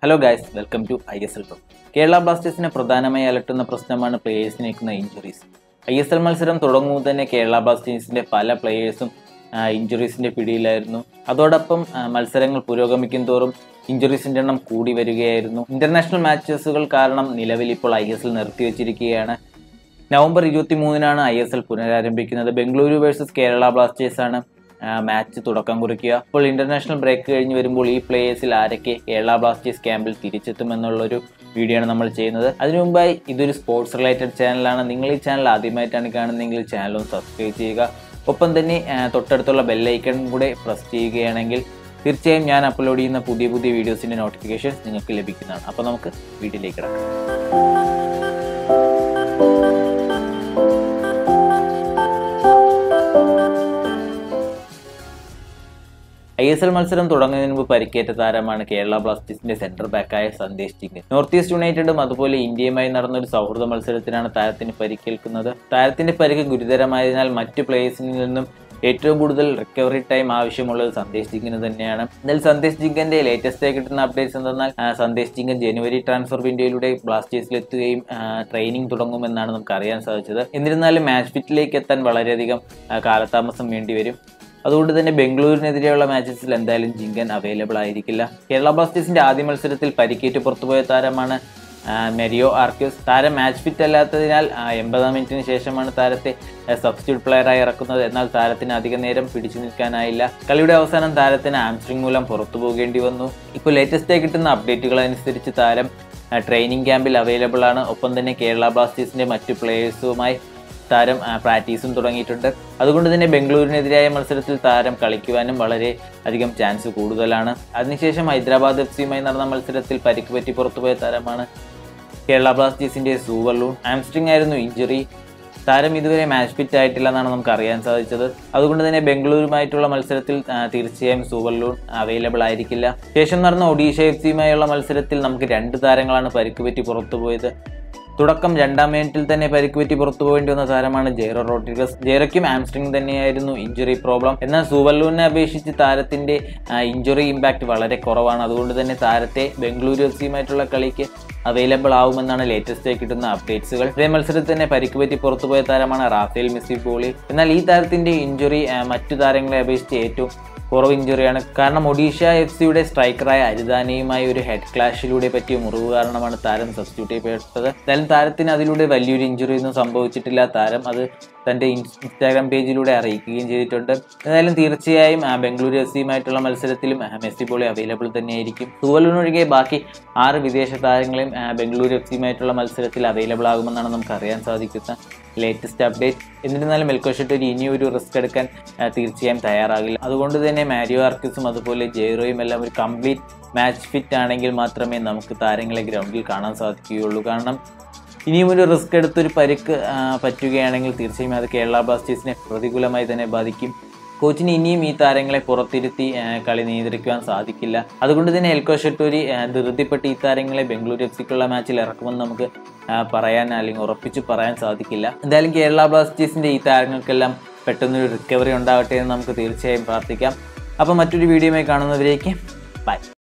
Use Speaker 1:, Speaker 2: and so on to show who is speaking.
Speaker 1: hello guys welcome to I S L top Kerala ബ്ലാസ്റ്റേഴ്സിനെ പ്രധാനമായി അലട്ടുന്ന പ്രശ്നമാണ് പ്ലേയേഴ്സിനേക്കുന്ന ഇഞ്ചുറീസ് ഐ എസ് എൽ മത്സരം തുടങ്ങുമ്പോൾ തന്നെ കേരള ബ്ലാസ്റ്റേഴ്സിന്റെ പല പ്ലേയേഴ്സും ഇഞ്ചുറീസിന്റെ പിടിയിലായിരുന്നു അതോടൊപ്പം ആ, മത്സരങ്ങൾ പുരോഗമിക്കും തോറും ഇഞ്ചുറീസിന്റെ എണ്ണം കൂടി വരികയായിരുന്നു ഇന്റർനാഷണൽ മാച്ചസുകൾ കാരണം നിലവിൽ ഇപ്പോൾ ഐ എസ് എൽ നിർത്തിവെച്ചിരിക്കുകയാണ് നവംബർ ഇരുപത്തി മൂന്നിനാണ് ഐ എസ് എൽ പുനരാരംഭിക്കുന്നത് ബംഗളൂരു വേഴ്സസ് കേരള ബ്ലാസ്റ്റേഴ്സ് ആണ് ആ, മാച്ച് തുടക്കം കുറിക്കുക അപ്പോൾ ഇന്റർനാഷണൽ ബ്രേക്ക് കഴിഞ്ഞ് വരുമ്പോൾ ഈ പ്ലേയേഴ്സിൽ ആരൊക്കെ കേരള ബ്ലാസ്റ്റേഴ്സ് ക്യാമ്പിൽ തിരിച്ചെത്തുമെന്നുള്ളൊരു വീഡിയോ ആണ് നമ്മൾ ചെയ്യുന്നത് അതിനു മുമ്പായി ഇതൊരു സ്പോർട്സ് റിലേറ്റഡ് ചാനലാണ് നിങ്ങൾ ഈ ചാനൽ ആദ്യമായിട്ടാണ് കാണുന്നതെങ്കിൽ ചാനൽ ഒന്ന് സബ്സ്ക്രൈബ് ചെയ്യുക ഒപ്പം തന്നെ ആ, തൊട്ടടുത്തുള്ള ബെല്ലൈക്കൺ കൂടെ പ്രസ് ചെയ്യുകയാണെങ്കിൽ തീർച്ചയായും ഞാൻ അപ്ലോഡ് ചെയ്യുന്ന പുതിയ പുതിയ വീഡിയോസിൻ്റെ നോട്ടിഫിക്കേഷൻസ് നിങ്ങൾക്ക് ലഭിക്കുന്നതാണ് അപ്പോൾ നമുക്ക് വീഡിയോയിലേക്ക് കിടക്കാം ഐ എസ് എൽ മത്സരം തുടങ്ങുന്നതിന് മുമ്പ് പരിക്കേറ്റ താരമാണ് കേരള ബ്ലാസ്റ്റേഴ്സിന്റെ സെന്റർ ബാക്കായ സന്ദേശ് ജിങ്കൻ നോർത്ത് ഈസ്റ്റ് യുണൈറ്റഡും അതുപോലെ ഇന്ത്യയുമായി നടന്ന ഒരു സൗഹൃദ മത്സരത്തിലാണ് താരത്തിന് പരിക്കേൽക്കുന്നത് താരത്തിന്റെ പരിക്ക് ഗുരുതരമായതിനാൽ മറ്റു പ്ലേയേഴ്സിൽ നിന്നും ഏറ്റവും കൂടുതൽ റിക്കവറി ടൈം ആവശ്യമുള്ളത് സന്ദേശ് ജിങ്കിന് തന്നെയാണ് എന്നാൽ സന്ദേശ് ജിങ്കന്റെ ലേറ്റസ്റ്റ് ആയി കിട്ടുന്ന അപ്ഡേറ്റ്സ് എന്തെന്നാൽ ആ, സന്ദേശ് ജിങ്കൻ ജനുവരി ട്രാൻസ്ഫർ വിൻഡോയിലൂടെ ബ്ലാസ്റ്റേഴ്സിൽ എത്തുകയും ട്രെയിനിങ് തുടങ്ങുമെന്നാണ് നമുക്ക് അറിയാൻ സാധിച്ചത് എന്നിരുന്നാലും മാച്ച് ഫിറ്റിലേക്ക് എത്താൻ വളരെയധികം ആ, കാലതാമസം വേണ്ടിവരും അതുകൊണ്ട് തന്നെ ബംഗളൂരിനെതിരെയുള്ള മാച്ചസിൽ എന്തായാലും ജിങ്കൻ അവൈലബിൾ ആയിരിക്കില്ല കേരള ബ്ലാസ്റ്റേഴ്സിന്റെ ആദ്യ മത്സരത്തിൽ പരിക്കേറ്റ് പുറത്തുപോയ താരമാണ് ആ, മെരിയോ ആർക്യൂസ് താരം മാച്ച് ഫിറ്റ് അല്ലാത്തതിനാൽ ആ, എൺപതാം മിനിറ്റിന് ശേഷമാണ് താരത്തെ സബ്സ്റ്റിറ്റ്യൂട്ട് പ്ലെയറായി ഇറക്കുന്നത് എന്നാൽ താരത്തിന് അധിക നേരം പിടിച്ചു നിൽക്കാനായില്ല കളിയുടെ അവസാനം താരത്തിന് ആംസ്ട്രിങ് മൂലം പുറത്തു പോകേണ്ടി വന്നു ഇപ്പോൾ ലേറ്റസ്റ്റ് ആയി കിട്ടുന്ന അപ്ഡേറ്റുകൾ അനുസരിച്ച് താരം ട്രെയിനിങ് ക്യാമ്പിൽ അവൈലബിൾ ആണ് ഒപ്പം തന്നെ കേരള ബ്ലാസ്റ്റേഴ്സിന്റെ മറ്റു പ്ലേയേഴ്സുമായി താരം ആ, പ്രാക്ടീസും തുടങ്ങിയിട്ടുണ്ട് അതുകൊണ്ട് തന്നെ ബംഗളൂരിനെതിരായ മത്സരത്തിൽ താരം കളിക്കുവാനും വളരെ അധികം ചാൻസ് കൂടുതലാണ് അതിനുശേഷം ഹൈദരാബാദ് എഫ് സിയുമായി നടന്ന മത്സരത്തിൽ പരിക്ക് പറ്റി പുറത്തുപോയ താരമാണ് കേരള ബ്ലാസ്റ്റേഴ്സിന്റെ സൂവർലൂൺ ആംസ്ട്രിങ് ആയിരുന്നു ഇഞ്ചുറി താരം ഇതുവരെ മാച്ച് ഫിറ്റ് ആയിട്ടില്ല എന്നാണ് നമുക്ക് അറിയാൻ സാധിച്ചത് അതുകൊണ്ട് തന്നെ ബംഗളൂരുമായിട്ടുള്ള മത്സരത്തിൽ ആ, തീർച്ചയായും സൂവർലൂൺ അവൈലബിൾ ആയിരിക്കില്ല ശേഷം നടന്ന ഒഡീഷ എഫ് സിയുമായുള്ള മത്സരത്തിൽ നമുക്ക് രണ്ട് താരങ്ങളാണ് പരിക്ക് പറ്റി പുറത്തുപോയത് തുടക്കം രണ്ടാം മിനിറ്റിൽ തന്നെ പരിക്ക് പറ്റി പുറത്തു പോകേണ്ടി വന്ന താരമാണ് ജെയറോ റോഡ്രിഗസ് ജെയറയ്ക്കും ആംസ്ട്രിങ് തന്നെയായിരുന്നു ഇഞ്ചുറി പ്രോബ്ലം എന്നാൽ സൂവർലൂരിനെ അപേക്ഷിച്ച് താരത്തിന്റെ ഇഞ്ചുറി ഇമ്പാക്ട് വളരെ കുറവാണ് അതുകൊണ്ട് തന്നെ താരത്തെ ബംഗളൂരു എഫ് സിയുമായിട്ടുള്ള കളിക്ക് അവൈലബിൾ ആവുമെന്നാണ് ലേറ്റസ്റ്റ് ആയി കിട്ടുന്ന അപ്ഡേറ്റ്സുകൾ ഇതേ മത്സരത്തിൽ തന്നെ പരിക്ക് പറ്റി പുറത്തുപോയ താരമാണ് റാഫേൽ മെസ്സി പോളി എന്നാൽ ഈ താരത്തിന്റെ ഇഞ്ചുറി മറ്റു താരങ്ങളെ അപേക്ഷിച്ച് ഏറ്റവും കുറവ് ഇഞ്ചുറിയാണ് കാരണം ഒഡീഷ എഫ് സിയുടെ സ്ട്രൈക്കറായ അരിദാനയുമായി ഒരു ഹെഡ് ക്ലാഷിലൂടെ പറ്റിയ മുറിവ് കാരണമാണ് താരം സബ്സ്റ്റിറ്റ്യൂട്ട് ചെയ്യപ്പെട്ടത് എന്തായാലും താരത്തിന് അതിലൂടെ വലിയൊരു ഇഞ്ചുറി ഒന്നും സംഭവിച്ചിട്ടില്ല താരം അത് തൻ്റെ ഇൻസ്റ്റാഗ്രാം പേജിലൂടെ അറിയിക്കുകയും ചെയ്തിട്ടുണ്ട് എന്തായാലും തീർച്ചയായും ആ, ബംഗളൂരു എഫ് സിയുമായിട്ടുള്ള മത്സരത്തിലും ആ, മെസ്സി പോളി അവൈലബിൾ തന്നെയായിരിക്കും സൂവലിനൊഴികെ ബാക്കി ആറ് വിദേശ താരങ്ങളെയും ആ, ബംഗളൂരു എഫ് സിയുമായിട്ടുള്ള മത്സരത്തിൽ അവൈലബിൾ ആകുമെന്നാണ് നമുക്ക് അറിയാൻ സാധിക്കുന്ന ലേറ്റസ്റ്റ് അപ്ഡേറ്റ് എന്നിരുന്നാലും മെൽക്കോഷെട്ട് ഇനി ഒരു റിസ്ക് എടുക്കാൻ ആ, തീർച്ചയായും തയ്യാറാകില്ല അതുകൊണ്ട് തന്നെ മാരിയോ ആർക്കിസും അതുപോലെ ജെയ്റോയും എല്ലാം ഒരു കംപ്ലീറ്റ് മാച്ച് ഫിറ്റ് ആണെങ്കിൽ മാത്രമേ നമുക്ക് താരങ്ങളെ ഗ്രൗണ്ടിൽ കാണാൻ സാധിക്കുകയുള്ളൂ കാരണം ഇനിയും ഒരു റിസ്ക് എടുത്തൊരു പരിക്ക് ആ, പറ്റുകയാണെങ്കിൽ തീർച്ചയായും അത് കേരള ബ്ലാസ്റ്റേഴ്സിനെ പ്രതികൂലമായി തന്നെ ബാധിക്കും കോച്ചിന് ഇനിയും ഈ താരങ്ങളെ പുറത്തിരുത്തി ആ, കളി നിയന്ത്രിക്കുവാൻ സാധിക്കില്ല അതുകൊണ്ട് തന്നെ എൽക്കോ ഷെട്ടൂരി ആ, ധൃതിപ്പെട്ട് ഈ താരങ്ങളെ ബംഗളൂരു എഫ് സിക്കുള്ള മാച്ചിൽ ഇറക്കുമെന്ന് നമുക്ക് ആ, പറയാൻ അല്ലെങ്കിൽ ഉറപ്പിച്ച് പറയാൻ സാധിക്കില്ല എന്തായാലും കേരള ബ്ലാസ്റ്റേഴ്സിന്റെ ഈ താരങ്ങൾക്കെല്ലാം പെട്ടെന്നൊരു റിക്കവറി ഉണ്ടാവട്ടെ എന്ന് നമുക്ക് തീർച്ചയായും പ്രാർത്ഥിക്കാം അപ്പോൾ മറ്റൊരു വീഡിയോയുമായി കാണുന്നവരേക്ക് ബൈ